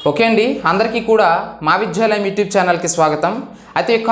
okay అండి అందరికీ కూడా మా విద్యాలయం యూట్యూబ్ ఛానల్కి స్వాగతం అయితే యొక్క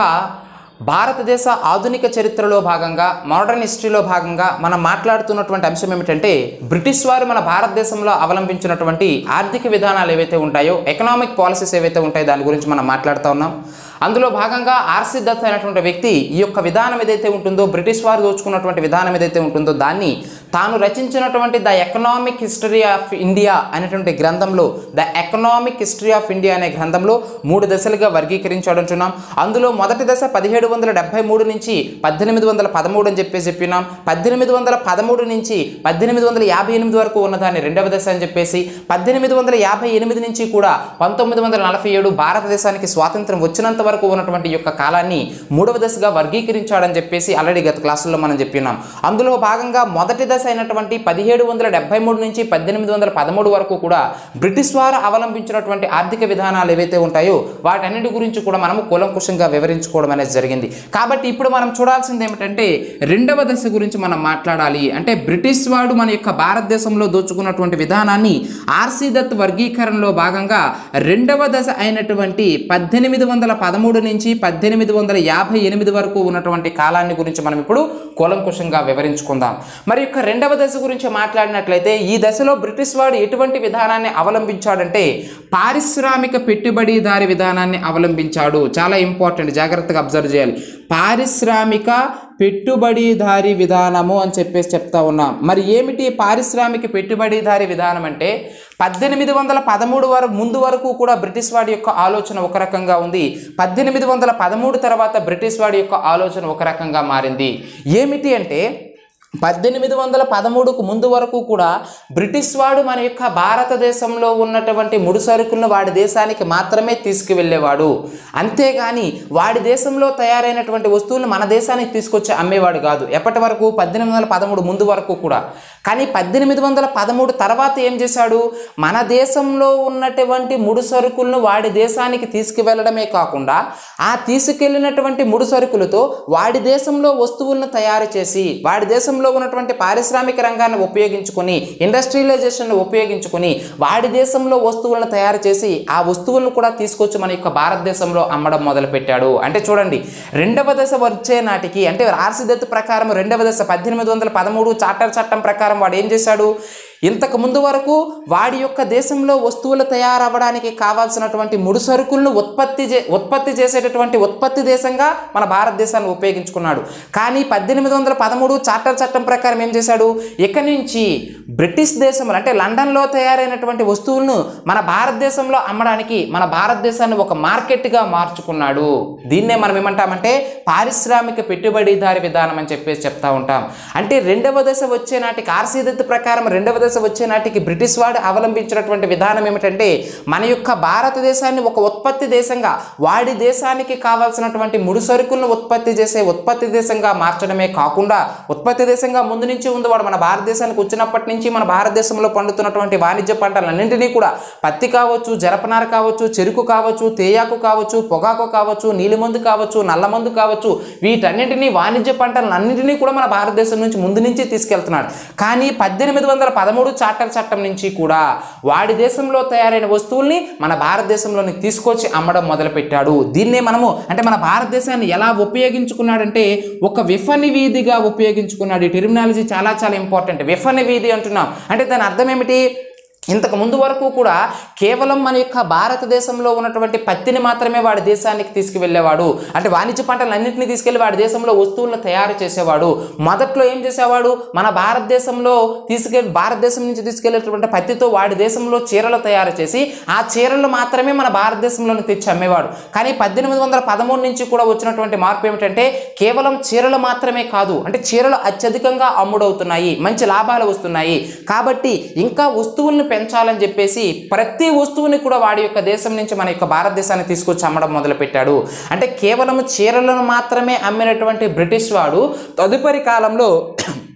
భారతదేశ ఆధునిక చరిత్రలో భాగంగా మోడర్న్ హిస్టరీలో భాగంగా మనం మాట్లాడుతున్నటువంటి అంశం ఏమిటంటే బ్రిటిష్ వారు మన భారతదేశంలో అవలంబించినటువంటి ఆర్థిక విధానాలు ఏవైతే ఉంటాయో ఎకనామిక్ పాలసీస్ ఏవైతే ఉంటాయో దాని గురించి మనం మాట్లాడుతూ ఉన్నాం అందులో భాగంగా ఆర్సి దత్ అయినటువంటి వ్యక్తి ఈ యొక్క విధానం ఏదైతే ఉంటుందో బ్రిటిష్ వారు దోచుకున్నటువంటి విధానం ఏదైతే ఉంటుందో దాన్ని తాను రచించినటువంటి the economic history of India అనేటువంటి గ్రంథంలో the economic history of India అనే గ్రంథంలో మూడు దశలుగా వర్గీకరించాడంటున్నాం అందులో మొదటి దశ పదిహేడు వందల డెబ్బై మూడు నుంచి పద్దెనిమిది వందల పదమూడు అని చెప్పేసి చెప్పినాం పద్దెనిమిది వందల పదమూడు నుంచి పద్దెనిమిది వందల యాభై ఎనిమిది వరకు ఉన్నదాన్ని రెండవ దశ అని చెప్పేసి పద్దెనిమిది వందల యాభై ఎనిమిది నుంచి కూడా పంతొమ్మిది వందల నలభై ఏడు భారతదేశానికి స్వాతంత్రం వచ్చినంత వరకు ఉన్నటువంటి ఈ యొక్క కాలాన్ని మూడవ దశగా వర్గీకరించాడని చెప్పేసి ఆల్రెడీ గత క్లాసుల్లో మనం చెప్పినాం అందులో భాగంగా మొదటి దశ అయినటువంటి పదిహేడు వందల డెబ్బై మూడు నుంచి పద్దెనిమిది వందల పదమూడు వరకు కూడా బ్రిటిష్ వారు అవలంబించినటువంటి ఆర్థిక విధానాలు ఏవైతే ఉంటాయో వాటన్నిటి గురించి కూడా మనము కూలంకుషంగా వివరించుకోవడం అనేది జరిగింది కాబట్టి ఇప్పుడు మనం చూడాల్సింది ఏమిటంటే రెండవ దశ గురించి మనం మాట్లాడాలి అంటే బ్రిటిష్ వాడు మన యొక్క భారతదేశంలో దోచుకున్నటువంటి విధానాన్ని ఆర్సీ దత్ వర్గీకరణలో భాగంగా రెండవ దశ అయినటువంటి పద్దెనిమిది వందల పదమూడు నుంచి పద్దెనిమిది వందల యాభై ఎనిమిది వరకు ఉన్నటువంటి కాలాన్ని గురించి మనం ఇప్పుడు కూలంకుషంగా వివరించుకుందాం మరి యొక్క రెండవ దశ గురించి మాట్లాడినట్లయితే ఈ దశలో బ్రిటిష్ వాడు ఎటువంటి విధానాన్ని అవలంబించాడంటే పారిశ్రామిక పెట్టుబడిదారి విధానాన్ని అవలంబించాడు చాలా ఇంపార్టెంట్ జాగ్రత్తగా అబ్జర్వ్ చేయాలి పారిశ్రామిక పెట్టుబడిదారి విధానము అని చెప్పేసి చెప్తా ఉన్నాం మరి ఏమిటి పారిశ్రామిక పెట్టుబడిదారి విధానం అంటే పద్దెనిమిది వందల పదమూడు వరకు ముందు వరకు కూడా బ్రిటిష్ వాడి యొక్క ఆలోచన ఒక రకంగా ఉంది పద్దెనిమిది వందల పదమూడు తర్వాత బ్రిటిష్ వాడి యొక్క ఆలోచన ఒక రకంగా మారింది ఏమిటి అంటే పద్దెనిమిది వందల పదమూడుకు ముందు వరకు కూడా బ్రిటిష్ వాడు మన యొక్క భారతదేశంలో ఉన్నటువంటి ముడి సరుకులను వాడి దేశానికి మాత్రమే తీసుకువెళ్ళేవాడు అంతేగాని వాడి దేశంలో తయారైనటువంటి వస్తువులను మన దేశానికి తీసుకొచ్చి అమ్మేవాడు కాదు ఎప్పటి వరకు పద్దెనిమిది వందల పదమూడు ముందు వరకు కూడా కానీ పద్దెనిమిది వందల పదమూడు తర్వాత ఏం చేశాడు మన దేశంలో ఉన్నటువంటి ముడి సరుకులను వాడి దేశానికి తీసుకువెళ్ళడమే కాకుండా ఆ తీసుకెళ్ళినటువంటి ముడి సరుకులతో వాడి దేశంలో వస్తువులను తయారు చేసి వాడి దేశంలో ఉన్నటువంటి పారిశ్రామిక రంగాన్ని ఉపయోగించుకొని ఇండస్ట్రియలైజేషన్ ఉపయోగించుకొని వాడి దేశంలో వస్తువులను తయారు చేసి ఆ వస్తువులను కూడా తీసుకొచ్చి మన యొక్క భారతదేశంలో అమ్మడం మొదలుపెట్టాడు అంటే చూడండి రెండవ దశ వచ్చే నాటికి అంటే ఆర్సి దత్తు ప్రకారం రెండవ దశ పద్దెనిమిది వందల పదమూడు చార్టర్ చట్టం ప్రకారం వాడు ఏం చేశాడు ఇంతకు ముందు వరకు వాడి యొక్క దేశంలో వస్తువులు తయారవ్వడానికి కావాల్సినటువంటి ముడి సరుకులను ఉత్పత్తి చే ఉత్పత్తి చేసేటటువంటి ఉత్పత్తి దేశంగా మన భారతదేశాన్ని ఉపయోగించుకున్నాడు కానీ పద్దెనిమిది వందల పదమూడు చార్టర్ చట్టం ప్రకారం ఏం చేశాడు ఇక నుంచి బ్రిటిష్ దేశంలో అంటే లండన్లో తయారైనటువంటి వస్తువులను మన భారతదేశంలో అమ్మడానికి మన భారతదేశాన్ని ఒక మార్కెట్గా మార్చుకున్నాడు దీన్నే మనం ఏమంటామంటే పారిశ్రామిక పెట్టుబడిదారి విధానం అని చెప్పేసి చెప్తా ఉంటాం అంటే రెండవ దశ వచ్చే నాటికి ఆర్సీ దత్తు ప్రకారం రెండవ దశ వచ్చే నాటికి బ్రిటిష్ వాడు అవలంబించినటువంటి విధానం ఏమిటంటే మన యొక్క భారతదేశాన్ని ఒక ఉత్పత్తి దేశంగా వాడి దేశానికి కావాల్సినటువంటి ముడి సరుకులను ఉత్పత్తి చేసే ఉత్పత్తి దేశంగా మార్చడమే కాకుండా ఉత్పత్తి దేశంగా ముందు నుంచి ఉంది వాడు మన భారతదేశానికి వచ్చినప్పటి నుంచి మన భారతదేశంలో పండుతున్నటువంటి వాణిజ్య పంటలన్నింటినీ కూడా పత్తి కావచ్చు జరపనార కావచ్చు చెరుకు కావచ్చు తేయాకు కావచ్చు పొగాకు కావచ్చు నీలిమందు కావచ్చు నల్లమందు కావచ్చు వీటన్నింటినీ వాణిజ్య పంటలన్నింటినీ కూడా మన భారతదేశం నుంచి ముందు నుంచి తీసుకెళ్తున్నాడు కానీ పద్దెనిమిది వందల పదమూడు చార్టర్ చట్టం నుంచి కూడా వాడి దేశంలో తయారైన వస్తువుల్ని మన భారతదేశంలోని తీసుకొచ్చి అమ్మడం మొదలుపెట్టాడు దీన్నే మనము అంటే మన భారతదేశాన్ని ఎలా ఉపయోగించుకున్నాడంటే ఒక విఫని వీధిగా ఉపయోగించుకున్నాడు ఈ టెర్మినాలజీ చాలా చాలా ఇంపార్టెంట్ విఫని వీధి అంటున్నాం అంటే దాని అర్థం ఏమిటి ఇంతకు ముందు వరకు కూడా కేవలం మన యొక్క భారతదేశంలో ఉన్నటువంటి పత్తిని మాత్రమే వాడి దేశానికి తీసుకువెళ్ళేవాడు అంటే వాణిజ్య పంటలన్నింటినీ తీసుకెళ్లి వాడి దేశంలో వస్తువులను తయారు చేసేవాడు మొదట్లో ఏం చేసేవాడు మన భారతదేశంలో తీసుకెళ్ళి భారతదేశం నుంచి తీసుకెళ్లేటువంటి పత్తితో వాడి దేశంలో చీరలు తయారు చేసి ఆ చీరలు మాత్రమే మన భారతదేశంలోకి తెచ్చి అమ్మేవాడు కానీ పద్దెనిమిది వందల పదమూడు నుంచి కూడా వచ్చినటువంటి మార్పు ఏమిటంటే కేవలం చీరలు మాత్రమే కాదు అంటే చీరలు అత్యధికంగా అమ్ముడవుతున్నాయి మంచి లాభాలు వస్తున్నాయి కాబట్టి ఇంకా వస్తువులను పెంచాలని చెప్పేసి ప్రతి వస్తువుని కూడా వాడి యొక్క దేశం నుంచి మన యొక్క భారతదేశాన్ని తీసుకొచ్చి అమ్మడం మొదలుపెట్టాడు అంటే కేవలం చీరలను మాత్రమే అమ్మినటువంటి బ్రిటిష్ వాడు తదుపరి కాలంలో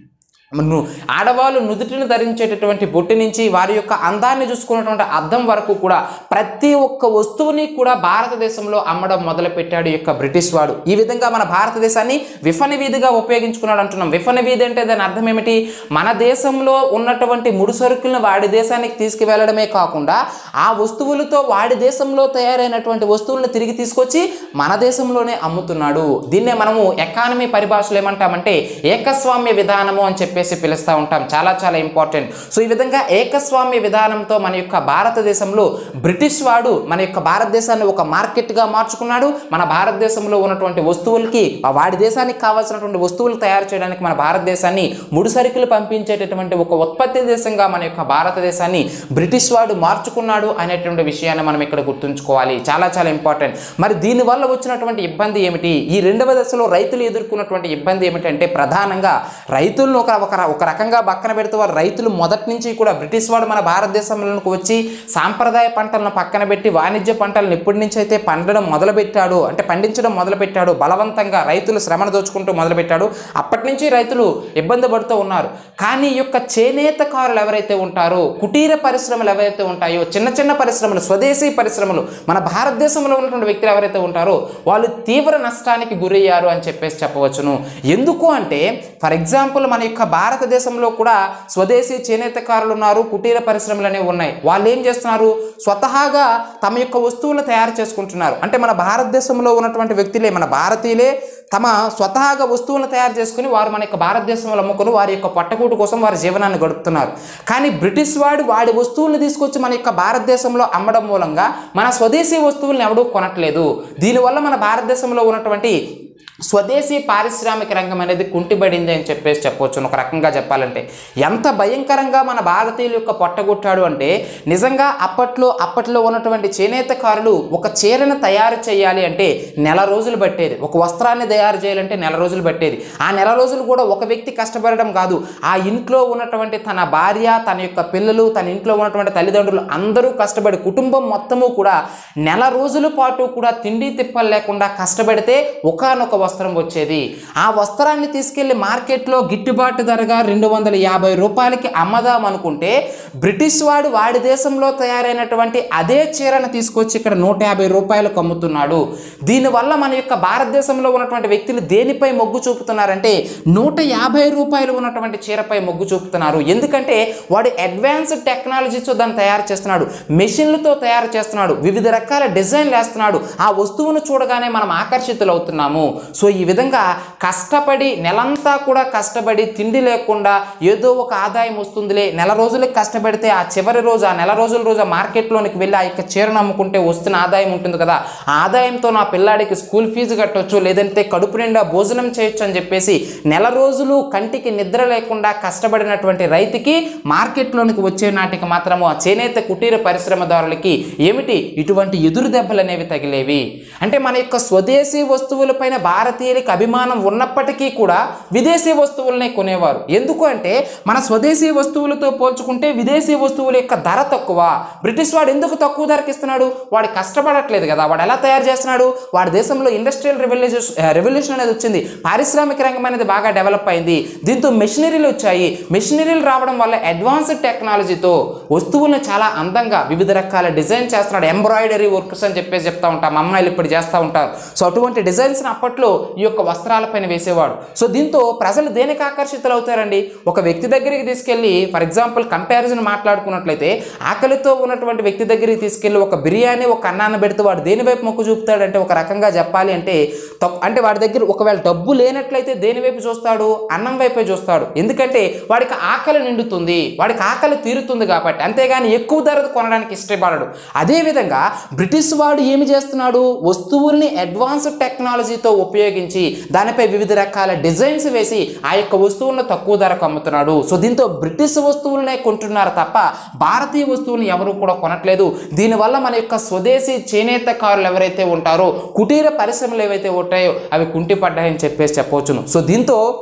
ను- ఆడవాళ్ళు నుదుటిని ధరించేటటువంటి బొట్టు నుంచి వారి యొక్క అందాన్ని చూసుకున్నటువంటి అద్దం వరకు కూడా ప్రతి ఒక్క వస్తువుని కూడా భారతదేశంలో అమ్మడం మొదలుపెట్టాడు ఈ యొక్క బ్రిటిష్ వాడు ఈ విధంగా మన భారతదేశాన్ని విఫన వీధిగా ఉపయోగించుకున్నాడు అంటున్నాం విఫన వీధి అంటే దాని అర్థం ఏమిటి మన దేశంలో ఉన్నటువంటి ముడి సరుకులను వాడి దేశానికి తీసుకువెళ్ళడమే కాకుండా ఆ వస్తువులతో వాడి దేశంలో తయారైనటువంటి వస్తువులను తిరిగి తీసుకొచ్చి మన దేశంలోనే అమ్ముతున్నాడు దీన్నే మనము ఎకానమీ పరిభాషలో ఏమంటామంటే ఏకస్వామ్య విధానము అని చెప్పేసి పిలుస్తూ ఉంటాం చాలా చాలా ఇంపార్టెంట్ సో ఈ విధంగా ఏకస్వామ్య విధానంతో మన యొక్క భారతదేశంలో బ్రిటిష్ వాడు మన యొక్క భారతదేశాన్ని ఒక మార్కెట్గా మార్చుకున్నాడు మన భారతదేశంలో ఉన్నటువంటి వస్తువులకి ఆ వాడి దేశానికి కావాల్సినటువంటి వస్తువులు తయారు చేయడానికి మన భారతదేశాన్ని ముడి సరుకులు పంపించేటటువంటి ఒక ఉత్పత్తి దేశంగా మన యొక్క భారతదేశాన్ని బ్రిటిష్ వాడు మార్చుకున్నాడు అనేటువంటి విషయాన్ని మనం ఇక్కడ గుర్తుంచుకోవాలి చాలా చాలా ఇంపార్టెంట్ మరి దీనివల్ల వచ్చినటువంటి ఇబ్బంది ఏమిటి ఈ రెండవ దశలో రైతులు ఎదుర్కొన్నటువంటి ఇబ్బంది ఏమిటంటే ప్రధానంగా రైతులను ఒక ఒక ఒక రకంగా పక్కన పెడితే వారు రైతులు మొదటి నుంచి కూడా బ్రిటిష్ వాడు మన భారతదేశంలోకి వచ్చి సాంప్రదాయ పంటలను పక్కన పెట్టి వాణిజ్య పంటలను ఎప్పటి నుంచి అయితే పండడం మొదలుపెట్టాడు అంటే పండించడం మొదలుపెట్టాడు బలవంతంగా రైతులు శ్రమను దోచుకుంటూ మొదలుపెట్టాడు అప్పటి నుంచి రైతులు ఇబ్బంది పడుతూ ఉన్నారు కానీ ఈ యొక్క చేనేతకారులు ఎవరైతే ఉంటారో కుటీర పరిశ్రమలు ఎవరైతే ఉంటాయో చిన్న చిన్న పరిశ్రమలు స్వదేశీ పరిశ్రమలు మన భారతదేశంలో ఉన్నటువంటి వ్యక్తులు ఎవరైతే ఉంటారో వాళ్ళు తీవ్ర నష్టానికి గురయ్యారు అని చెప్పేసి చెప్పవచ్చును ఎందుకు అంటే ఫర్ ఎగ్జాంపుల్ మన యొక్క భారతదేశంలో కూడా స్వదేశీ చేనేతకారులు ఉన్నారు కుటీర పరిశ్రమలు అనేవి ఉన్నాయి వాళ్ళు ఏం చేస్తున్నారు స్వతహాగా తమ యొక్క వస్తువులను తయారు చేసుకుంటున్నారు అంటే మన భారతదేశంలో ఉన్నటువంటి వ్యక్తులే మన భారతీయులే తమ స్వతహాగా వస్తువులను తయారు చేసుకుని వారు మన యొక్క భారతదేశంలో అమ్ముకొని వారి యొక్క పట్టకూటు కోసం వారి జీవనాన్ని గడుపుతున్నారు కానీ బ్రిటిష్ వాడు వాడి వస్తువులను తీసుకొచ్చి మన యొక్క భారతదేశంలో అమ్మడం మూలంగా మన స్వదేశీ వస్తువులను ఎవడూ కొనట్లేదు దీనివల్ల మన భారతదేశంలో ఉన్నటువంటి స్వదేశీ పారిశ్రామిక రంగం అనేది కుంటిబడింది అని చెప్పేసి చెప్పవచ్చు ఒక రకంగా చెప్పాలంటే ఎంత భయంకరంగా మన భారతీయుల యొక్క పొట్టగొట్టాడు అంటే నిజంగా అప్పట్లో అప్పట్లో ఉన్నటువంటి చేనేతకారులు ఒక చీరను తయారు చేయాలి అంటే నెల రోజులు పట్టేది ఒక వస్త్రాన్ని తయారు చేయాలంటే నెల రోజులు పట్టేది ఆ నెల రోజులు కూడా ఒక వ్యక్తి కష్టపడడం కాదు ఆ ఇంట్లో ఉన్నటువంటి తన భార్య తన యొక్క పిల్లలు తన ఇంట్లో ఉన్నటువంటి తల్లిదండ్రులు అందరూ కష్టపడి కుటుంబం మొత్తము కూడా నెల రోజుల పాటు కూడా తిండి తిప్పలు లేకుండా కష్టపడితే ఒకనొక వస్త్రం వచ్చేది ఆ వస్త్రాన్ని తీసుకెళ్లి మార్కెట్లో గిట్టుబాటు ధరగా రెండు వందల యాభై రూపాయలకి అమ్మదాం అనుకుంటే బ్రిటిష్ వాడు వాడి దేశంలో తయారైనటువంటి అదే చీరను తీసుకొచ్చి ఇక్కడ నూట యాభై రూపాయలకు అమ్ముతున్నాడు దీనివల్ల మన యొక్క భారతదేశంలో ఉన్నటువంటి వ్యక్తులు దేనిపై మొగ్గు చూపుతున్నారంటే నూట యాభై రూపాయలు ఉన్నటువంటి చీరపై మొగ్గు చూపుతున్నారు ఎందుకంటే వాడు అడ్వాన్స్డ్ టెక్నాలజీతో దాన్ని తయారు చేస్తున్నాడు మెషిన్లతో తయారు చేస్తున్నాడు వివిధ రకాల డిజైన్లు వేస్తున్నాడు ఆ వస్తువును చూడగానే మనం ఆకర్షితులు అవుతున్నాము సో ఈ విధంగా కష్టపడి నెలంతా కూడా కష్టపడి తిండి లేకుండా ఏదో ఒక ఆదాయం వస్తుందిలే నెల రోజులకు కష్టపడితే ఆ చివరి రోజు ఆ నెల రోజుల రోజు ఆ మార్కెట్లోనికి వెళ్ళి ఆ యొక్క చీరను అమ్ముకుంటే వస్తున్న ఆదాయం ఉంటుంది కదా ఆ ఆదాయంతో నా పిల్లాడికి స్కూల్ ఫీజు కట్టొచ్చు లేదంటే కడుపు నిండా భోజనం చేయొచ్చు అని చెప్పేసి నెల రోజులు కంటికి నిద్ర లేకుండా కష్టపడినటువంటి రైతుకి మార్కెట్లోనికి వచ్చే నాటికి మాత్రము ఆ చేనేత కుటీర పరిశ్రమదారులకి ఏమిటి ఇటువంటి ఎదురు దెబ్బలు అనేవి తగిలేవి అంటే మన యొక్క స్వదేశీ వస్తువులపైన భారతీయులకి అభిమానం ఉన్నప్పటికీ కూడా విదేశీ వస్తువులనే కొనేవారు ఎందుకు అంటే మన స్వదేశీ వస్తువులతో పోల్చుకుంటే విదేశీ వస్తువుల యొక్క ధర తక్కువ బ్రిటిష్ వాడు ఎందుకు తక్కువ ధరకి ఇస్తున్నాడు వాడు కష్టపడట్లేదు కదా వాడు ఎలా తయారు చేస్తున్నాడు వాడి దేశంలో ఇండస్ట్రియల్ రెవల్యూషన్ రెవల్యూషన్ అనేది వచ్చింది పారిశ్రామిక రంగం అనేది బాగా డెవలప్ అయింది దీంతో మెషినరీలు వచ్చాయి మెషినరీలు రావడం వల్ల అడ్వాన్స్డ్ టెక్నాలజీతో వస్తువులను చాలా అందంగా వివిధ రకాల డిజైన్ చేస్తున్నాడు ఎంబ్రాయిడరీ వర్క్స్ అని చెప్పేసి చెప్తా ఉంటాం అమ్మాయిలు ఇప్పుడు చేస్తూ ఉంటారు సో అటువంటి డిజైన్స్ని అప్పట్లో ఈ యొక్క వస్త్రాలపైన వేసేవాడు సో దీంతో ప్రజలు దేనికి ఆకర్షితులు అవుతారండి ఒక వ్యక్తి దగ్గరికి తీసుకెళ్ళి ఫర్ ఎగ్జాంపుల్ కంపారిజన్ మాట్లాడుకున్నట్లయితే ఆకలితో ఉన్నటువంటి వ్యక్తి దగ్గరికి తీసుకెళ్ళి ఒక బిర్యానీ ఒక అన్నాన్ని పెడితే వాడు దేని వైపు మొక్కు చూపుతాడంటే ఒక రకంగా చెప్పాలి అంటే తక్కు- అంటే వాడి దగ్గర ఒకవేళ డబ్బు లేనట్లయితే దేని వైపు చూస్తాడు అన్నం వైపే చూస్తాడు ఎందుకంటే వాడికి ఆకలి నిండుతుంది వాడికి ఆకలి తీరుతుంది కాబట్టి అంతేగాని ఎక్కువ ధర కొనడానికి ఇష్టపడడు అదేవిధంగా బ్రిటిష్ వాడు ఏమి చేస్తున్నాడు వస్తువుల్ని అడ్వాన్స్డ్ టెక్నాలజీతో ఉపయోగించి దానిపై వివిధ రకాల డిజైన్స్ వేసి ఆ యొక్క వస్తువులను తక్కువ ధరకు అమ్ముతున్నాడు సో దీంతో బ్రిటిష్ వస్తువులనే కొంటున్నారు తప్ప భారతీయ వస్తువులను ఎవరు కూడా కొనట్లేదు దీనివల్ల మన యొక్క స్వదేశీ చేనేతకారులు ఎవరైతే ఉంటారో కుటీర పరిశ్రమలు ఏవైతే ఉంటాయో అవి కుంటిపడ్డాయని చెప్పేసి చెప్పవచ్చును సో దీంతో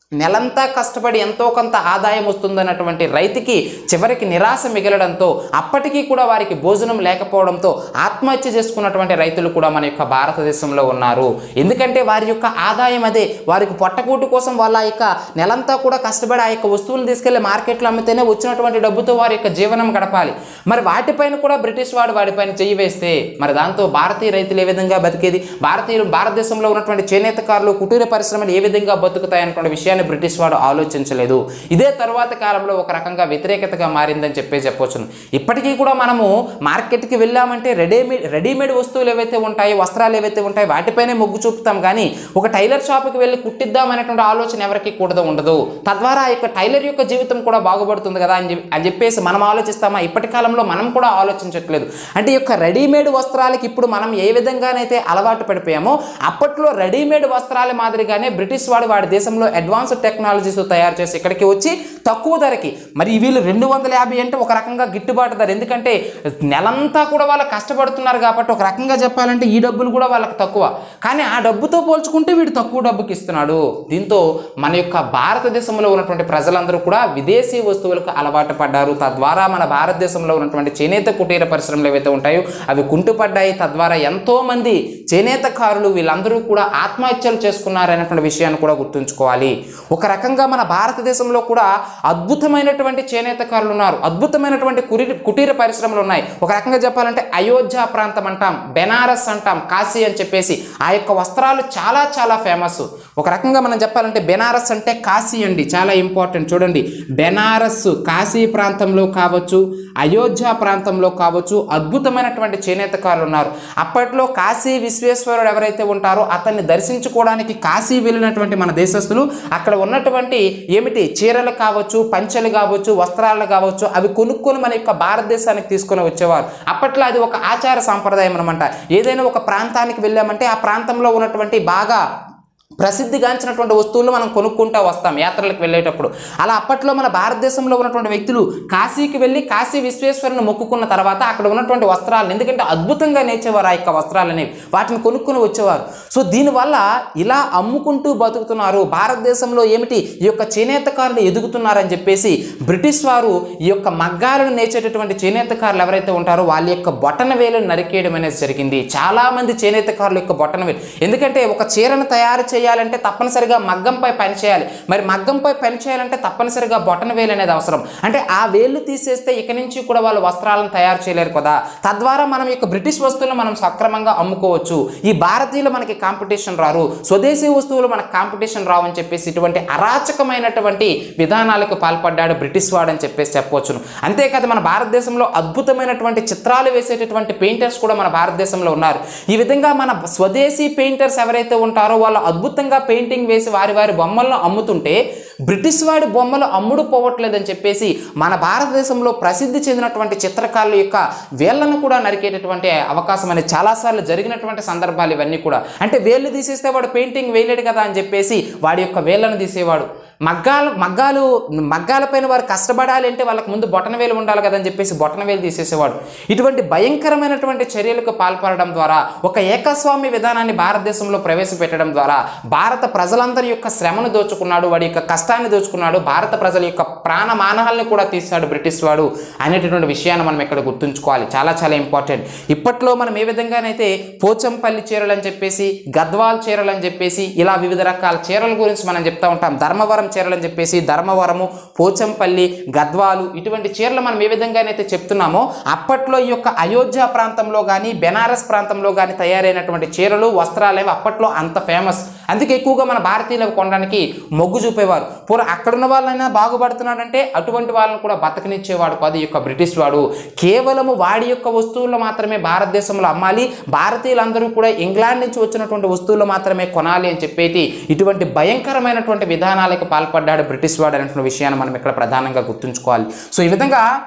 నెలంతా కష్టపడి ఎంతో కొంత ఆదాయం వస్తుందన్నటువంటి రైతుకి చివరికి నిరాశ మిగలడంతో అప్పటికీ కూడా వారికి భోజనం లేకపోవడంతో ఆత్మహత్య చేసుకున్నటువంటి రైతులు కూడా మన యొక్క భారతదేశంలో ఉన్నారు ఎందుకంటే వారి యొక్క ఆదాయం అదే వారికి పొట్టకూటు కోసం వాళ్ళ యొక్క నెలంతా కూడా కష్టపడి ఆ యొక్క వస్తువులు తీసుకెళ్లి మార్కెట్లో అమ్మితేనే వచ్చినటువంటి డబ్బుతో వారి యొక్క జీవనం గడపాలి మరి వాటిపైన కూడా బ్రిటిష్ వాడు వాటిపైన చెయ్యి వేస్తే మరి దాంతో భారతీయ రైతులు ఏ విధంగా బతికేది భారతీయులు భారతదేశంలో ఉన్నటువంటి చేనేతకారులు కుటీర పరిశ్రమలు ఏ విధంగా బతుకుతాయి అన్నటువంటి విషయాన్ని బ్రిటిష్ వాడు ఆలోచించలేదు ఇదే తరువాత కాలంలో ఒక రకంగా వ్యతిరేకతగా మారిందని చెప్పే చెప్పొచ్చును ఇప్పటికీ కూడా మనము మార్కెట్కి వెళ్ళామంటే రెడీమేడ్ రెడీమేడ్ వస్తువులు ఏవైతే ఉంటాయో వస్త్రాలు ఏవైతే ఉంటాయో వాటిపైనే మొగ్గు చూపుతాం కానీ ఒక టైలర్ షాప్కి వెళ్ళి కుట్టిద్దాం అనేటువంటి ఆలోచన ఎవరికి కూడా ఉండదు తద్వారా ఆ యొక్క టైలర్ యొక్క జీవితం కూడా బాగుపడుతుంది కదా అని చెప్పి అని చెప్పేసి మనం ఆలోచిస్తామా ఇప్పటి కాలంలో మనం కూడా ఆలోచించట్లేదు అంటే ఈ యొక్క రెడీమేడ్ వస్త్రాలకి ఇప్పుడు మనం ఏ విధంగానైతే అలవాటు పడిపోయామో అప్పట్లో రెడీమేడ్ వస్త్రాల మాదిరిగానే బ్రిటిష్ వాడు వాడి దేశంలో అడ్వాన్స్ టెక్నాలజీస్ తయారు చేసి ఇక్కడికి వచ్చి తక్కువ ధరకి మరి వీళ్ళు రెండు వందల యాభై అంటే ఒక రకంగా గిట్టుబాటు ధర ఎందుకంటే నెలంతా కూడా వాళ్ళు కష్టపడుతున్నారు కాబట్టి ఒక రకంగా చెప్పాలంటే ఈ డబ్బులు కూడా వాళ్ళకి తక్కువ కానీ ఆ డబ్బుతో పోల్చుకుంటే వీడు తక్కువ డబ్బుకి ఇస్తున్నాడు దీంతో మన యొక్క భారతదేశంలో ఉన్నటువంటి ప్రజలందరూ కూడా విదేశీ వస్తువులకు అలవాటు పడ్డారు తద్వారా మన భారతదేశంలో ఉన్నటువంటి చేనేత కుటీర పరిశ్రమలు ఏవైతే ఉంటాయో అవి కుంటుపడ్డాయి తద్వారా ఎంతో మంది చేనేతకారులు వీళ్ళందరూ కూడా ఆత్మహత్యలు చేసుకున్నారనేటువంటి విషయాన్ని కూడా గుర్తుంచుకోవాలి ఒక రకంగా మన భారతదేశంలో కూడా అద్భుతమైనటువంటి చేనేతకారులు ఉన్నారు అద్భుతమైనటువంటి కురి కుటీర పరిశ్రమలు ఉన్నాయి ఒక రకంగా చెప్పాలంటే అయోధ్య ప్రాంతం అంటాం బెనారస్ అంటాం కాశీ అని చెప్పేసి ఆ యొక్క వస్త్రాలు చాలా చాలా ఫేమస్ ఒక రకంగా మనం చెప్పాలంటే బెనారస్ అంటే కాశీ అండి చాలా ఇంపార్టెంట్ చూడండి బెనారస్ కాశీ ప్రాంతంలో కావచ్చు అయోధ్య ప్రాంతంలో కావచ్చు అద్భుతమైనటువంటి చేనేతకారులు ఉన్నారు అప్పట్లో కాశీ విశ్వేశ్వరుడు ఎవరైతే ఉంటారో అతన్ని దర్శించుకోవడానికి కాశీ వెళ్ళినటువంటి మన దేశస్తులు అక్కడ ఉన్నటువంటి ఏమిటి చీరలు కావచ్చు పంచెలు కావచ్చు వస్త్రాలు కావచ్చు అవి కొనుక్కొని మన యొక్క భారతదేశానికి తీసుకొని వచ్చేవారు అప్పట్లో అది ఒక ఆచార సాంప్రదాయం అనమాట ఏదైనా ఒక ప్రాంతానికి వెళ్ళామంటే ఆ ప్రాంతంలో ఉన్నటువంటి బాగా ప్రసిద్ధిగాంచినటువంటి వస్తువులు మనం కొనుక్కుంటూ వస్తాం యాత్రలకు వెళ్ళేటప్పుడు అలా అప్పట్లో మన భారతదేశంలో ఉన్నటువంటి వ్యక్తులు కాశీకి వెళ్ళి కాశీ విశ్వేశ్వరుని మొక్కుకున్న తర్వాత అక్కడ ఉన్నటువంటి వస్త్రాలను ఎందుకంటే అద్భుతంగా నేర్చేవారు ఆ యొక్క వస్త్రాలు అనేవి వాటిని కొనుక్కొని వచ్చేవారు సో దీనివల్ల ఇలా అమ్ముకుంటూ బతుకుతున్నారు భారతదేశంలో ఏమిటి ఈ యొక్క చేనేతకారులు ఎదుగుతున్నారని చెప్పేసి బ్రిటిష్ వారు ఈ యొక్క మగ్గాలను నేర్చేటటువంటి చేనేతకారులు ఎవరైతే ఉంటారో వాళ్ళ యొక్క బొటన వేలను నరికేయడం అనేది జరిగింది చాలామంది చేనేతకారుల యొక్క బొటన వేలు ఎందుకంటే ఒక చీరను తయారు చేయాలంటే తప్పనిసరిగా మగ్గంపై పని చేయాలి మరి మగ్గంపై పని చేయాలంటే తప్పనిసరిగా బొటన వేలు అనేది అవసరం అంటే ఆ వేళ్ళు తీసేస్తే ఇక నుంచి కూడా వాళ్ళు వస్త్రాలను తయారు చేయలేరు కదా తద్వారా మనం యొక్క బ్రిటిష్ వస్తువులను మనం సక్రమంగా అమ్ముకోవచ్చు ఈ భారతీయులు మనకి కాంపిటీషన్ రారు స్వదేశీ వస్తువులు మనకు కాంపిటీషన్ రావు అని చెప్పేసి ఇటువంటి అరాచకమైనటువంటి విధానాలకు పాల్పడ్డాడు బ్రిటిష్ వాడు అని చెప్పేసి చెప్పవచ్చును అంతేకాదు మన భారతదేశంలో అద్భుతమైనటువంటి చిత్రాలు వేసేటటువంటి పెయింటర్స్ కూడా మన భారతదేశంలో ఉన్నారు ఈ విధంగా మన స్వదేశీ పెయింటర్స్ ఎవరైతే ఉంటారో వాళ్ళు అద్భుతంగా పెయింటింగ్ వేసి వారి వారి బొమ్మలను అమ్ముతుంటే బ్రిటిష్ వాడి బొమ్మలు అమ్ముడు పోవట్లేదని చెప్పేసి మన భారతదేశంలో ప్రసిద్ధి చెందినటువంటి చిత్రకారుల యొక్క వేళ్లను కూడా నరికేటటువంటి అవకాశం అనేది చాలాసార్లు జరిగినటువంటి సందర్భాలు ఇవన్నీ కూడా అంటే వేళ్ళు తీసేస్తే వాడు పెయింటింగ్ వేయలేడు కదా అని చెప్పేసి వాడి యొక్క వేళ్లను తీసేవాడు మగ్గాలు మగ్గాలు మగ్గాలపైన వారు కష్టపడాలి అంటే వాళ్ళకి ముందు బొటన వేలు ఉండాలి కదా అని చెప్పేసి బొటన వేలు తీసేసేవాడు ఇటువంటి భయంకరమైనటువంటి చర్యలకు పాల్పడడం ద్వారా ఒక ఏకస్వామ్య విధానాన్ని భారతదేశంలో ప్రవేశపెట్టడం ద్వారా భారత ప్రజలందరి యొక్క శ్రమను దోచుకున్నాడు వాడి యొక్క కష్టాన్ని దోచుకున్నాడు భారత ప్రజల యొక్క ప్రాణమానహాలను కూడా తీశాడు బ్రిటిష్ వాడు అనేటటువంటి విషయాన్ని మనం ఇక్కడ గుర్తుంచుకోవాలి చాలా చాలా ఇంపార్టెంట్ ఇప్పట్లో మనం ఏ విధంగానైతే పోచంపల్లి చీరలు అని చెప్పేసి గద్వాల్ చీరలు అని చెప్పేసి ఇలా వివిధ రకాల చీరల గురించి మనం చెప్తా ఉంటాం ధర్మవరం చీరలు అని చెప్పేసి ధర్మవరము పోచంపల్లి గద్వాలు ఇటువంటి చీరలు మనం ఏ విధంగానైతే చెప్తున్నామో అప్పట్లో ఈ యొక్క అయోధ్య ప్రాంతంలో కానీ బెనారస్ ప్రాంతంలో కానీ తయారైనటువంటి చీరలు వస్త్రాలు ఏవి అప్పట్లో అంత ఫేమస్ అందుకే ఎక్కువగా మన భారతీయులు అవి కొనడానికి మొగ్గు చూపేవారు పూర్వ అక్కడున్న వాళ్ళైనా బాగుపడుతున్నాడంటే అటువంటి వాళ్ళని కూడా బతకనిచ్చేవాడు కాదు ఈ యొక్క బ్రిటిష్ వాడు కేవలము వాడి యొక్క వస్తువులు మాత్రమే భారతదేశంలో అమ్మాలి భారతీయులందరూ కూడా ఇంగ్లాండ్ నుంచి వచ్చినటువంటి వస్తువులు మాత్రమే కొనాలి అని చెప్పేటి ఇటువంటి భయంకరమైనటువంటి విధానాలకు పాల్పడ్డాడు బ్రిటిష్ వాడు అనేటువంటి విషయాన్ని మనం ఇక్కడ ప్రధానంగా గుర్తుంచుకోవాలి సో ఈ విధంగా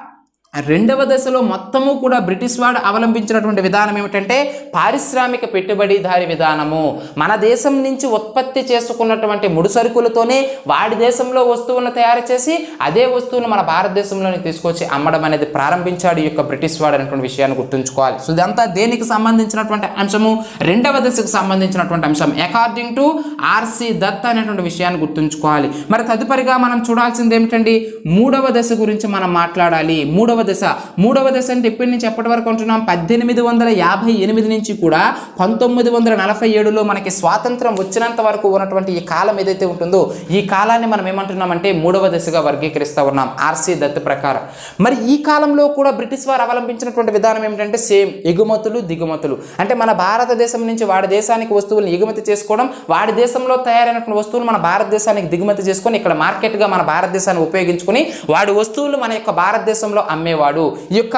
రెండవ దశలో మొత్తము కూడా బ్రిటిష్ వాడు అవలంబించినటువంటి విధానం ఏమిటంటే పారిశ్రామిక పెట్టుబడిదారి విధానము మన దేశం నుంచి ఉత్పత్తి చేసుకున్నటువంటి ముడి సరుకులతోనే వాడి దేశంలో వస్తువులను తయారు చేసి అదే వస్తువును మన భారతదేశంలోని తీసుకొచ్చి అమ్మడం అనేది ప్రారంభించాడు ఈ యొక్క బ్రిటిష్ వాడు అనేటువంటి విషయాన్ని గుర్తుంచుకోవాలి సో ఇదంతా దేనికి సంబంధించినటువంటి అంశము రెండవ దశకు సంబంధించినటువంటి అంశం అకార్డింగ్ టు ఆర్సి దత్ అనేటువంటి విషయాన్ని గుర్తుంచుకోవాలి మరి తదుపరిగా మనం చూడాల్సింది ఏమిటండి మూడవ దశ గురించి మనం మాట్లాడాలి మూడవ దశ మూడవ దశ అంటే ఎప్పటి నుంచి ఎప్పటి వరకు ఉంటున్నాం పద్దెనిమిది వందల యాభై ఎనిమిది నుంచి కూడా పంతొమ్మిది వందల నలభై ఏడులో మనకి స్వాతంత్రం వచ్చినంత వరకు ఉన్నటువంటి ఈ కాలం ఏదైతే ఉంటుందో ఈ కాలాన్ని మనం ఏమంటున్నామంటే మూడవ దశగా వర్గీకరిస్తూ ఉన్నాం ఆర్సీ దత్ ప్రకారం మరి ఈ కాలంలో కూడా బ్రిటిష్ వారు అవలంబించినటువంటి విధానం ఏమిటంటే సేమ్ ఎగుమతులు దిగుమతులు అంటే మన భారతదేశం నుంచి వాడి దేశానికి వస్తువులను ఎగుమతి చేసుకోవడం వాడి దేశంలో తయారైనటువంటి వస్తువులు మన భారతదేశానికి దిగుమతి చేసుకొని ఇక్కడ మార్కెట్గా మన భారతదేశాన్ని ఉపయోగించుకొని వాడి వస్తువులు మన యొక్క భారతదేశంలో అమ్మేవాడు ఈ యొక్క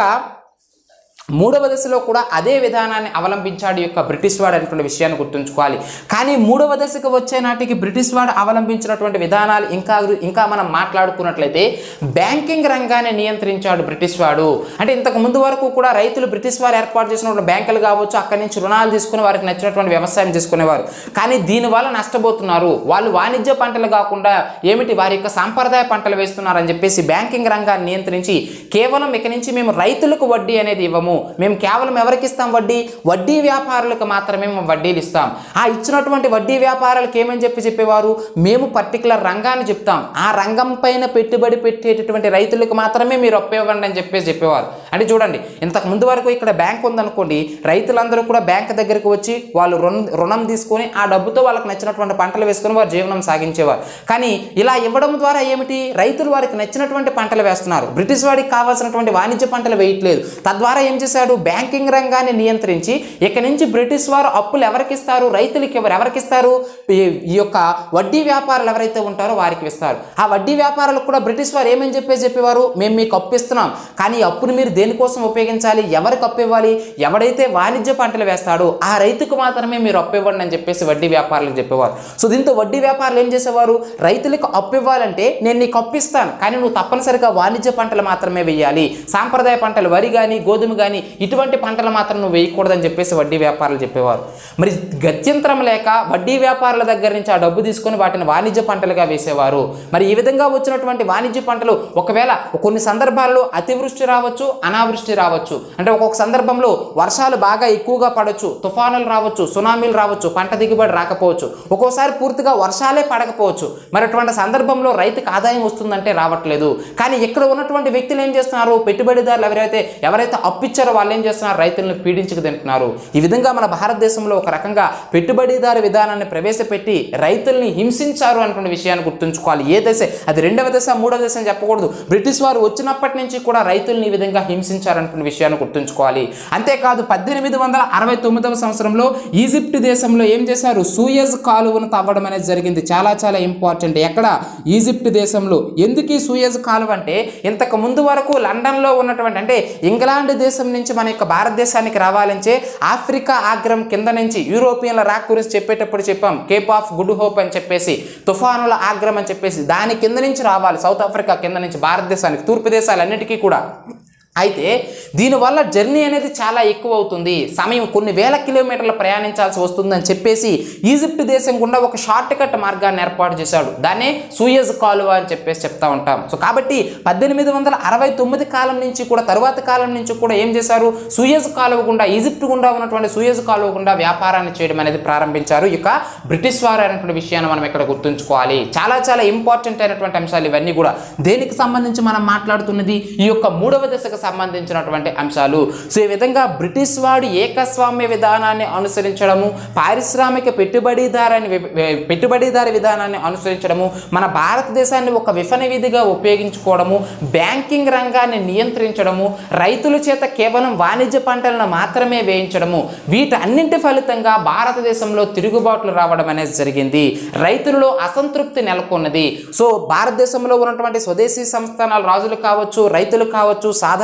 మూడవ దశలో కూడా అదే విధానాన్ని అవలంబించాడు ఈ యొక్క బ్రిటిష్ వాడు అనేటువంటి విషయాన్ని గుర్తుంచుకోవాలి కానీ మూడవ దశకు వచ్చే నాటికి బ్రిటిష్ వాడు అవలంబించినటువంటి విధానాలు ఇంకా ఇంకా మనం మాట్లాడుకున్నట్లయితే బ్యాంకింగ్ రంగాన్ని నియంత్రించాడు బ్రిటిష్ వాడు అంటే ఇంతకు ముందు వరకు కూడా రైతులు బ్రిటిష్ వారు ఏర్పాటు చేసినటువంటి బ్యాంకులు కావచ్చు అక్కడి నుంచి రుణాలు తీసుకుని వారికి నచ్చినటువంటి వ్యవసాయం చేసుకునేవారు కానీ దీనివల్ల నష్టపోతున్నారు వాళ్ళు వాణిజ్య పంటలు కాకుండా ఏమిటి వారి యొక్క సాంప్రదాయ పంటలు వేస్తున్నారని చెప్పేసి బ్యాంకింగ్ రంగాన్ని నియంత్రించి కేవలం ఇక నుంచి మేము రైతులకు వడ్డీ అనేది ఇవ్వము మేము కేవలం ఎవరికి ఇస్తాం వడ్డీ వడ్డీ వ్యాపారులకు మాత్రమే మేము వడ్డీలు ఇస్తాం ఆ ఇచ్చినటువంటి వడ్డీ వ్యాపారాలకు ఏమని చెప్పి చెప్పేవారు మేము పర్టికులర్ రంగాన్ని చెప్తాం ఆ రంగం పైన పెట్టుబడి పెట్టేటటువంటి రైతులకు మాత్రమే మీరు అప్పివ్వండి అని చెప్పేసి చెప్పేవారు అంటే చూడండి ఇంతకు ముందు వరకు ఇక్కడ బ్యాంక్ ఉందనుకోండి రైతులందరూ కూడా బ్యాంక్ దగ్గరికి వచ్చి వాళ్ళు రుణం రుణం తీసుకొని ఆ డబ్బుతో వాళ్ళకి నచ్చినటువంటి పంటలు వేసుకొని వారు జీవనం సాగించేవారు కానీ ఇలా ఇవ్వడం ద్వారా ఏమిటి రైతులు వారికి నచ్చినటువంటి పంటలు వేస్తున్నారు బ్రిటిష్ వాడికి కావాల్సినటువంటి వాణిజ్య పంటలు వేయట్లేదు తద్వారా ఏం చేశాడు బ్యాంకింగ్ రంగాన్ని నియంత్రించి ఇక నుంచి బ్రిటిష్ వారు అప్పులు ఎవరికి ఇస్తారు రైతులకి ఎవరు ఎవరికి ఇస్తారు ఈ ఈ యొక్క వడ్డీ వ్యాపారులు ఎవరైతే ఉంటారో వారికి ఇస్తారు ఆ వడ్డీ వ్యాపారులకు కూడా బ్రిటిష్ వారు ఏమని చెప్పేసి చెప్పేవారు మేము మీకు అప్పు ఇస్తున్నాం కానీ ఈ అప్పును మీరు దేనికోసం ఉపయోగించాలి ఎవరికి అప్పు ఇవ్వాలి ఎవడైతే వాణిజ్య పంటలు వేస్తాడో ఆ రైతుకు మాత్రమే మీరు అప్పు ఇవ్వండి అని చెప్పేసి వడ్డీ వ్యాపారులకు చెప్పేవారు సో దీంతో వడ్డీ వ్యాపారులు ఏం చేసేవారు రైతులకు అప్పు ఇవ్వాలంటే నేను నీకు అప్పు ఇస్తాను కానీ నువ్వు తప్పనిసరిగా వాణిజ్య పంటలు మాత్రమే వేయాలి సాంప్రదాయ పంటలు వరి కానీ గోధుమ కానీ ఇటువంటి పంటలు మాత్రం నువ్వు వేయకూడదని చెప్పేసి వడ్డీ వ్యాపారులు చెప్పేవారు మరి గత్యంతరం లేక వడ్డీ వ్యాపారుల దగ్గర నుంచి ఆ డబ్బు తీసుకొని వాటిని వాణిజ్య పంటలుగా వేసేవారు మరి ఈ విధంగా వచ్చినటువంటి వాణిజ్య పంటలు ఒకవేళ కొన్ని సందర్భాల్లో అతివృష్టి రావచ్చు అనావృష్టి రావచ్చు అంటే ఒక్కొక్క సందర్భంలో వర్షాలు బాగా ఎక్కువగా పడవచ్చు తుఫానులు రావచ్చు సునామీలు రావచ్చు పంట దిగుబడి రాకపోవచ్చు ఒక్కోసారి పూర్తిగా వర్షాలే పడకపోవచ్చు మరి అటువంటి సందర్భంలో రైతుకు ఆదాయం వస్తుందంటే రావట్లేదు కానీ ఇక్కడ ఉన్నటువంటి వ్యక్తులు ఏం చేస్తున్నారు పెట్టుబడిదారులు ఎవరైతే ఎవరైతే అప్పిచ్చారో వాళ్ళు ఏం చేస్తున్నారు రైతులను పీడించుకు తింటున్నారు ఈ విధంగా మన భారతదేశంలో ఒక రకంగా పెట్టుబడిదారు విధానాన్ని ప్రవేశపెట్టి రైతుల్ని హింసించారు అన్నటువంటి విషయాన్ని గుర్తుంచుకోవాలి ఏ దశ అది రెండవ దశ మూడవ దశ అని చెప్పకూడదు బ్రిటిష్ వారు వచ్చినప్పటి నుంచి కూడా రైతుల్ని ఈ విధంగా హింసించారన్నటువంటి విషయాన్ని గుర్తుంచుకోవాలి అంతేకాదు పద్దెనిమిది వందల అరవై తొమ్మిదవ సంవత్సరంలో ఈజిప్ట్ దేశంలో ఏం చేశారు సూయజ్ కాలువను తవ్వడం అనేది జరిగింది చాలా చాలా ఇంపార్టెంట్ ఎక్కడ ఈజిప్ట్ దేశంలో ఎందుకు ఈ సూయజ్ కాలువ అంటే ఇంతకు ముందు వరకు లండన్లో ఉన్నటువంటి అంటే ఇంగ్లాండ్ దేశం నుంచి మన యొక్క భారతదేశానికి రావాలంటే ఆఫ్రికా ఆగ్రం కింద నుంచి యూరోపియన్ల రాక్ గురించి చెప్పేటప్పుడు చెప్పాం కేప్ ఆఫ్ గుడ్ హోప్ అని చెప్పేసి తుఫానుల ఆగ్రం అని చెప్పేసి దాని కింద నుంచి రావాలి సౌత్ ఆఫ్రికా కింద నుంచి భారతదేశానికి తూర్పు దేశాలన్నిటికీ కూడా అయితే దీనివల్ల జర్నీ అనేది చాలా ఎక్కువ అవుతుంది సమయం కొన్ని వేల కిలోమీటర్లు ప్రయాణించాల్సి వస్తుందని చెప్పేసి ఈజిప్ట్ దేశం గుండా ఒక షార్ట్ కట్ మార్గాన్ని ఏర్పాటు చేశాడు దాన్నే సూయజ్ కాలువ అని చెప్పేసి చెప్తా ఉంటాం సో కాబట్టి పద్దెనిమిది వందల అరవై తొమ్మిది కాలం నుంచి కూడా తరువాత కాలం నుంచి కూడా ఏం చేశారు సూయజ్ కాలువ గుండా ఈజిప్ట్ గుండా ఉన్నటువంటి సూయజ్ కాలువ గుండా వ్యాపారాన్ని చేయడం అనేది ప్రారంభించారు ఇక బ్రిటిష్ వారు అనేటువంటి విషయాన్ని మనం ఇక్కడ గుర్తుంచుకోవాలి చాలా చాలా ఇంపార్టెంట్ అయినటువంటి అంశాలు ఇవన్నీ కూడా దేనికి సంబంధించి మనం మాట్లాడుతున్నది ఈ యొక్క మూడవ దశకు సంబంధించినటువంటి అంశాలు సో ఈ విధంగా బ్రిటిష్ వాడు ఏకస్వామ్య విధానాన్ని అనుసరించడము పారిశ్రామిక పెట్టుబడిదారాన్ని వి- వి- పెట్టుబడిదారి విధానాన్ని అనుసరించడము మన భారతదేశాన్ని ఒక విఫనవిధిగా ఉపయోగించుకోవడము బ్యాంకింగ్ రంగాన్ని నియంత్రించడము రైతుల చేత కేవలం వాణిజ్య పంటలను మాత్రమే వేయించడము వీటన్నింటి ఫలితంగా భారతదేశంలో తిరుగుబాట్లు రావడం అనేది జరిగింది రైతులలో అసంతృప్తి నెలకొన్నది సో భారతదేశంలో ఉన్నటువంటి స్వదేశీ సంస్థానాల రాజులు కావచ్చు రైతులు కావచ్చు సాధారణ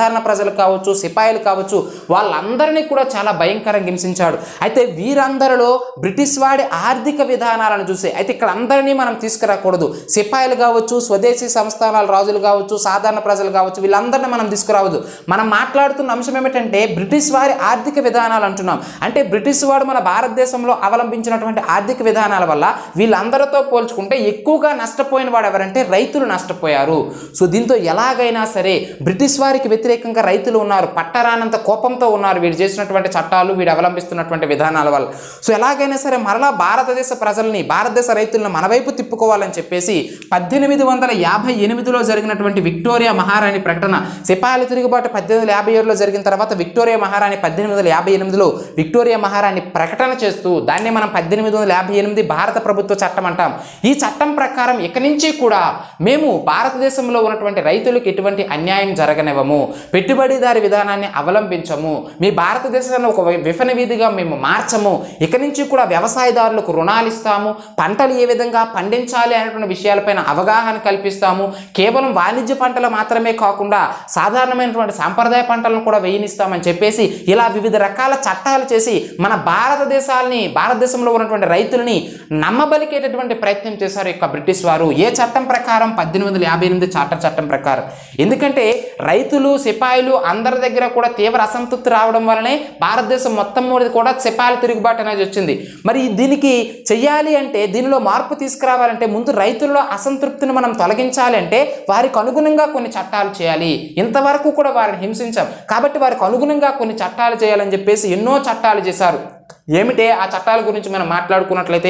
సాధారణ ప్రజలు కావచ్చు సిపాయిలు కావచ్చు వాళ్ళందరినీ కూడా చాలా భయంకరంగా హింసించాడు అయితే వీరందరిలో బ్రిటిష్ వాడి ఆర్థిక విధానాలను చూసి అయితే ఇక్కడ అందరినీ మనం తీసుకురాకూడదు సిపాయిలు కావచ్చు స్వదేశీ సంస్థానాల రాజులు కావచ్చు సాధారణ ప్రజలు కావచ్చు వీళ్ళందరినీ మనం తీసుకురావద్దు మనం మాట్లాడుతున్న అంశం ఏమిటంటే బ్రిటిష్ వారి ఆర్థిక విధానాలు అంటున్నాం అంటే బ్రిటిష్ వాడు మన భారతదేశంలో అవలంబించినటువంటి ఆర్థిక విధానాల వల్ల వీళ్ళందరితో పోల్చుకుంటే ఎక్కువగా నష్టపోయిన వాడు ఎవరంటే రైతులు నష్టపోయారు సో దీంతో ఎలాగైనా సరే బ్రిటిష్ వారికి వ్యతిరేకంగా రైతులు ఉన్నారు పట్టరానంత కోపంతో ఉన్నారు వీడు చేసినటువంటి చట్టాలు వీడు అవలంబిస్తున్నటువంటి విధానాల వల్ల సో ఎలాగైనా సరే మరలా భారతదేశ ప్రజల్ని భారతదేశ రైతులను మన వైపు తిప్పుకోవాలని చెప్పేసి పద్దెనిమిది వందల యాభై ఎనిమిదిలో జరిగినటువంటి విక్టోరియా మహారాణి ప్రకటన సిపాయిల తిరుగుబాటు పద్దెనిమిది వందల యాభై ఏడులో జరిగిన తర్వాత విక్టోరియా మహారాణి పద్దెనిమిది వందల యాభై ఎనిమిదిలో విక్టోరియా మహారాణి ప్రకటన చేస్తూ దాన్ని మనం పద్దెనిమిది వందల యాభై ఎనిమిది భారత ప్రభుత్వ చట్టం అంటాం ఈ చట్టం ప్రకారం ఇక నుంచి కూడా మేము భారతదేశంలో ఉన్నటువంటి రైతులకు ఎటువంటి అన్యాయం జరగనివ్వము పెట్టుబడిదారి విధానాన్ని అవలంబించము మీ భారతదేశాన్ని ఒక వి- విఫన వీధిగా మేము మార్చము ఇక నుంచి కూడా వ్యవసాయదారులకు రుణాలు ఇస్తాము పంటలు ఏ విధంగా పండించాలి అనేటువంటి విషయాలపైన అవగాహన కల్పిస్తాము కేవలం వాణిజ్య పంటలు మాత్రమే కాకుండా సాధారణమైనటువంటి సాంప్రదాయ పంటలను కూడా వేయనిస్తామని చెప్పేసి ఇలా వివిధ రకాల చట్టాలు చేసి మన భారతదేశాన్ని భారతదేశంలో ఉన్నటువంటి రైతుల్ని నమ్మబలికేటటువంటి ప్రయత్నం చేశారు ఈ యొక్క బ్రిటిష్ వారు ఏ చట్టం ప్రకారం పద్దెనిమిది వందల యాభై ఎనిమిది చార్టర్ చట్టం ప్రకారం ఎందుకంటే రైతులు సిపాయిలు అందరి దగ్గర కూడా తీవ్ర అసంతృప్తి రావడం వల్లనే భారతదేశం మొత్తం మీద కూడా సిపాయిల తిరుగుబాటు అనేది వచ్చింది మరి దీనికి చెయ్యాలి అంటే దీనిలో మార్పు తీసుకురావాలంటే ముందు రైతుల్లో అసంతృప్తిని మనం తొలగించాలి అంటే వారికి అనుగుణంగా కొన్ని చట్టాలు చేయాలి ఇంతవరకు కూడా వారిని హింసించాం కాబట్టి వారికి అనుగుణంగా కొన్ని చట్టాలు చేయాలని చెప్పేసి ఎన్నో చట్టాలు చేశారు ఏమిటే ఆ చట్టాల గురించి మనం మాట్లాడుకున్నట్లయితే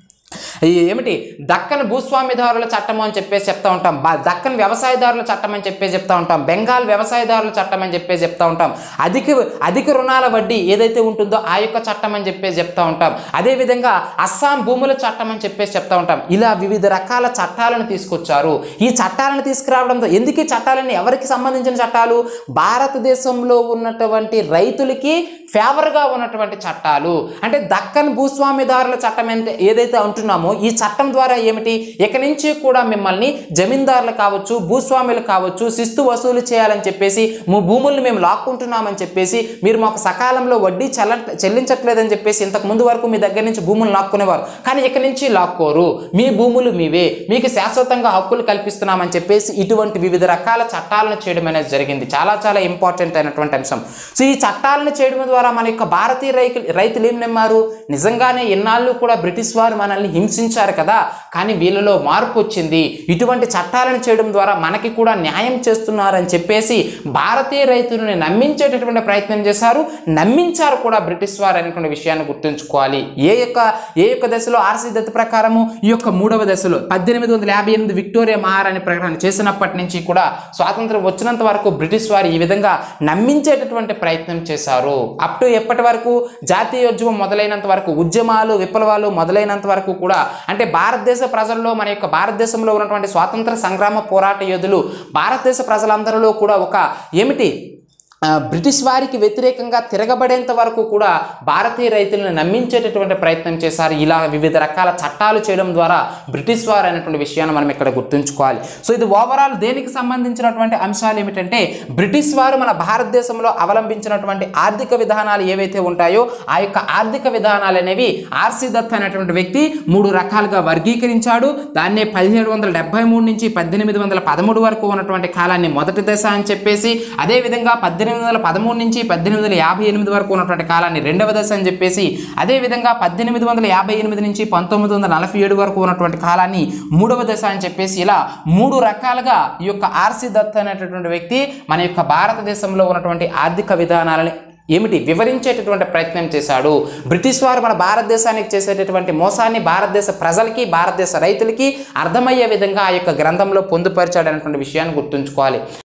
ఈ ఏమిటి దక్కన్ భూస్వామిదారుల చట్టం అని చెప్పేసి చెప్తా ఉంటాం బా దక్కన్ వ్యవసాయదారుల చట్టం అని చెప్పేసి చెప్తా ఉంటాం బెంగాల్ వ్యవసాయదారుల చట్టం అని చెప్పేసి చెప్తా ఉంటాం అధిక అధిక రుణాల వడ్డీ ఏదైతే ఉంటుందో ఆ యొక్క చట్టం అని చెప్పేసి చెప్తా ఉంటాం అదేవిధంగా అస్సాం భూముల చట్టం అని చెప్పేసి చెప్తా ఉంటాం ఇలా వివిధ రకాల చట్టాలను తీసుకొచ్చారు ఈ చట్టాలను తీసుకురావడంతో ఎందుకు ఈ చట్టాలన్నీ ఎవరికి సంబంధించిన చట్టాలు భారతదేశంలో ఉన్నటువంటి రైతులకి ఫేవర్గా ఉన్నటువంటి చట్టాలు అంటే దక్కన్ భూస్వామిదారుల చట్టం ఎంత ఏదైతే అంటున్నామో ఈ చట్టం ద్వారా ఏమిటి ఇక నుంచి కూడా మిమ్మల్ని జమీందారులు కావచ్చు భూస్వాములు కావచ్చు శిస్తు వసూలు చేయాలని చెప్పేసి మీ భూముల్ని మేము లాక్కుంటున్నామని చెప్పేసి మీరు మాకు సకాలంలో వడ్డీ చెల్ల చెల్లించట్లేదని చెప్పేసి ఇంతకు ముందు వరకు మీ దగ్గర నుంచి భూములు లాక్కునేవారు కానీ ఇక నుంచి లాక్కోరు మీ భూములు మీవే మీకు శాశ్వతంగా హక్కులు కల్పిస్తున్నామని చెప్పేసి ఇటువంటి వివిధ రకాల చట్టాలను చేయడం అనేది జరిగింది చాలా చాలా ఇంపార్టెంట్ అయినటువంటి అంశం సో ఈ చట్టాలను చేయడం ద్వారా మన యొక్క భారతీయ రైతు రైతులు ఏం నమ్మారు నిజంగానే ఎన్నాళ్ళు కూడా బ్రిటిష్ వారు మనల్ని హింసించారు కదా కానీ వీళ్ళలో మార్పు వచ్చింది ఇటువంటి చట్టాలను చేయడం ద్వారా మనకి కూడా న్యాయం చేస్తున్నారని చెప్పేసి భారతీయ రైతులను నమ్మించేటటువంటి ప్రయత్నం చేశారు నమ్మించారు కూడా బ్రిటిష్ వారు అనేటువంటి విషయాన్ని గుర్తుంచుకోవాలి ఏ యొక్క ఏ యొక్క దశలో ఆర్సీ దత్త ప్రకారము ఈ యొక్క మూడవ దశలో పద్దెనిమిది వందల యాభై ఎనిమిది విక్టోరియా మహారాణి ప్రకటన చేసినప్పటి నుంచి కూడా స్వాతంత్రం వచ్చినంత వరకు బ్రిటిష్ వారు ఈ విధంగా నమ్మించేటటువంటి ప్రయత్నం చేశారు అప్ టు ఎప్పటి వరకు జాతీయోద్యమం మొదలైనంత వరకు ఉద్యమాలు విప్లవాలు మొదలైనంత వరకు కూడా అంటే భారతదేశ ప్రజల్లో మన యొక్క భారతదేశంలో ఉన్నటువంటి స్వాతంత్ర సంగ్రామ పోరాట యోధులు భారతదేశ ప్రజలందరిలో కూడా ఒక ఏమిటి ఆ, బ్రిటిష్ వారికి వ్యతిరేకంగా తిరగబడేంత వరకు కూడా భారతీయ రైతులను నమ్మించేటటువంటి ప్రయత్నం చేశారు ఇలా వివిధ రకాల చట్టాలు చేయడం ద్వారా బ్రిటిష్ వారు అనేటువంటి విషయాన్ని మనం ఇక్కడ గుర్తుంచుకోవాలి సో ఇది ఓవరాల్ దేనికి సంబంధించినటువంటి అంశాలు ఏమిటంటే బ్రిటిష్ వారు మన భారతదేశంలో అవలంబించినటువంటి ఆర్థిక విధానాలు ఏవైతే ఉంటాయో ఆ యొక్క ఆర్థిక విధానాలు అనేవి ఆర్సి దత్ అనేటువంటి వ్యక్తి మూడు రకాలుగా వర్గీకరించాడు దాన్నే పదిహేడు వందల డెబ్బై మూడు నుంచి పద్దెనిమిది వందల పదమూడు వరకు ఉన్నటువంటి కాలాన్ని మొదటి దశ అని చెప్పేసి అదేవిధంగా పద్దెనిమిది వందల పదమూడు నుంచి పద్దెనిమిది వందల యాభై ఎనిమిది వరకు ఉన్నటువంటి కాలాన్ని రెండవ దశ అని చెప్పేసి అదేవిధంగా పద్దెనిమిది వందల యాభై ఎనిమిది నుంచి పంతొమ్మిది వందల నలభై ఏడు వరకు ఉన్నటువంటి కాలాన్ని మూడవ దశ అని చెప్పేసి ఇలా మూడు రకాలుగా ఈ యొక్క ఆర్సి దత్ అనేటటువంటి వ్యక్తి మన యొక్క భారతదేశంలో ఉన్నటువంటి ఆర్థిక విధానాలని ఏమిటి వివరించేటటువంటి ప్రయత్నం చేశాడు బ్రిటిష్ వారు మన భారతదేశానికి చేసేటటువంటి మోసాన్ని భారతదేశ ప్రజలకి భారతదేశ రైతులకి అర్థమయ్యే విధంగా ఆ యొక్క గ్రంథంలో పొందుపరిచాడు అనేటువంటి విషయాన్ని గుర్తుంచుకోవాలి